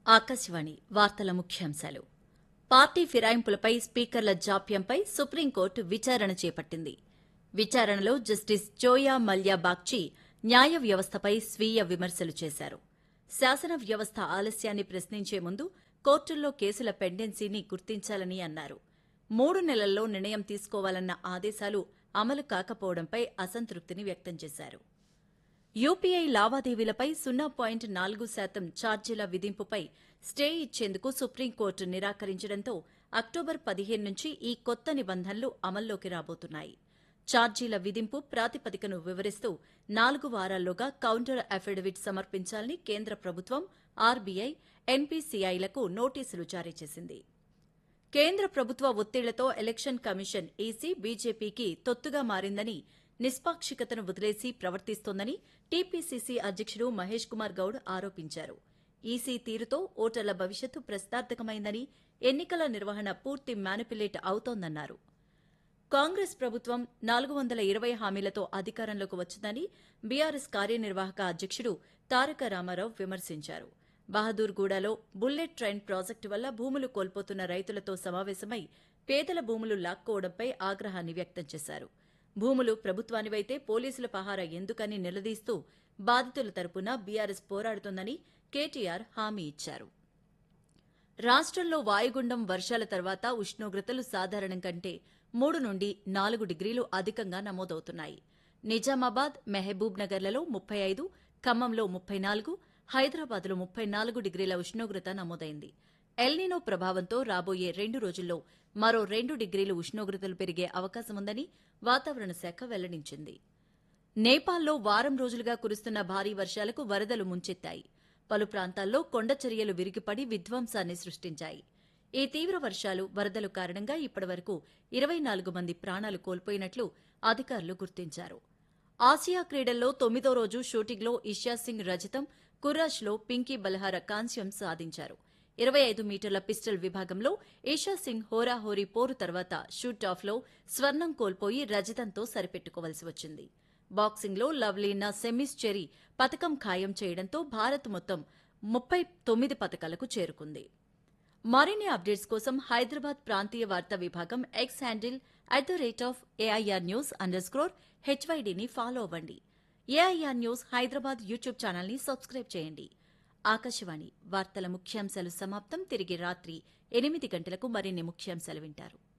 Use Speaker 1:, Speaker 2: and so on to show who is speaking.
Speaker 1: ఆకాశవాణి వార్తల ముఖ్యాంశాలు party ఫిరాయింపులపై స్పీకర్ల జాప్యంపై supreme court విచారణ చేపట్టింది విచారణలో జస్టిస్ జోయా మల్యా బాగ్చి న్యాయ వ్యవస్థపై స్వీయ విమర్శలు చేశారు శాసన వ్యవస్థ ఆలస్యాన్ని ప్రశ్నించే ముందు కోర్టుల్లో కేసుల పెండెన్సీని గుర్తించాలని అన్నారు మూడు నెలల్లో నిర్ణయం తీసుకోవాలన్న ఆదేశాలు అమలు కాకపోవడంపై అసంతృప్తిని వ్యక్తం చేశారు యూపీఐ లావాదేవీలపై సున్నా పాయింట్ నాలుగు శాతం ఛార్జీల విధింపుపై స్టే ఇచ్చేందుకు సుప్రీంకోర్టు నిరాకరించడంతో అక్టోబర్ పదిహేను నుంచి ఈ కొత్త నిబంధనలు అమల్లోకి రాబోతున్నాయి ఛార్జీల విధింపు ప్రాతిపదికను వివరిస్తూ నాలుగు వారాల్లోగా కౌంటర్ అఫిడవిట్ సమర్పించాలని కేంద్ర ప్రభుత్వం ఆర్బీఐ ఎన్పీసీఐలకు నోటీసులు జారీ చేసింది కేంద్ర ప్రభుత్వ ఒత్తిళ్లతో ఎలక్షన్ కమిషన్ ఈసీ బీజేపీకి తొత్తుగా మారిందని నిష్పాక్షికతను వదిలేసి ప్రవర్తిస్తోందని టీపీసీసీ అధ్యకుడు మహేష్ కుమార్ గౌడ్ ఆరోపించారు ఈసీ తీరుతో ఓటర్ల భవిష్యత్తు ప్రశ్నార్థకమైందని ఎన్నికల నిర్వహణ పూర్తి మ్యానిపులేట్ అవుతోందన్నారు కాంగ్రెస్ ప్రభుత్వం నాలుగు వందల ఇరవై హామీలతో అధికారంలోకి వచ్చిందని బీఆర్ఎస్ కార్యనిర్వాహక అధ్యకుడు తారక రామారావు విమర్శించారు బహదూర్గూడలో బుల్లెట్ ట్రైన్ ప్రాజెక్టు వల్ల భూములు కోల్పోతున్న రైతులతో సమావేశమై పేదల భూములు లాక్కోవడంపై ఆగ్రహాన్ని వ్యక్తం చేశారు భూములు ప్రభుత్వానివైతే పోలీసుల పహారా ఎందుకని నిలదీస్తూ బాధితుల తరపున బీఆర్ఎస్ పోరాడుతోందని కేటీఆర్ హామీ ఇచ్చారు రాష్ట్రంలో వాయుగుండం వర్షాల తర్వాత ఉష్ణోగ్రతలు సాధారణం కంటే మూడు నుండి నాలుగు డిగ్రీలు అధికంగా నమోదవుతున్నాయి నిజామాబాద్ మెహబూబ్ నగర్లలో ముప్పై ఐదు ఖమ్మంలో ముప్పై నాలుగు హైదరాబాద్లో ముప్పై నాలుగు డిగ్రీల ఉష్ణోగ్రత నమోదైంది ఎల్నినో ప్రభావంతో రాబోయే రెండు రోజుల్లో మరో రెండు డిగ్రీలు ఉష్ణోగ్రతలు పెరిగే అవకాశముందని వాతావరణ శాఖ వెల్లడించింది నేపాల్లో వారం రోజులుగా కురుస్తున్న భారీ వర్షాలకు వరదలు ముంచెత్తాయి పలు ప్రాంతాల్లో కొండచర్యలు విరిగిపడి విధ్వంసాన్ని సృష్టించాయి ఈ తీవ్ర వర్షాలు వరదలు కారణంగా ఇప్పటివరకు ఇరవై నాలుగు మంది ప్రాణాలు కోల్పోయినట్లు అధికారులు గుర్తించారు ఆసియా క్రీడల్లో తొమ్మిదో రోజు షూటింగ్లో ఇషా సింగ్ రజతం కుర్రాష్లో పింకీ బల్హార కాంస్యం సాధించారు ఇరవై ఐదు మీటర్ల పిస్టల్ విభాగంలో ఈషా సింగ్ హోరాహోరీ పోరు తర్వాత షూట్ ఆఫ్లో స్వర్ణం కోల్పోయి రజతంతో సరిపెట్టుకోవలసి వచ్చింది బాక్సింగ్లో లవ్లీనా సెమీస్ చెరీ పథకం ఖాయం చేయడంతో భారత్ మొత్తం ముప్పై తొమ్మిది పథకాలకు చేరుకుంది మరిన్ని అప్డేట్స్ కోసం హైదరాబాద్ ప్రాంతీయ వార్తా విభాగం X handle at the rate of AIR news underscore హెచ్వైడీని ఫాలో అవ్వండి ఏఐఆర్ న్యూస్ హైదరాబాద్ యూట్యూబ్ ఛానల్ని సబ్స్క్రైబ్ చేయండి ఆకాశవాణి వార్తల ముఖ్యాంశాలు సమాప్తం తిరిగి రాత్రి ఎనిమిది గంటలకు మరిన్ని ముఖ్యాంశాలు వింటారు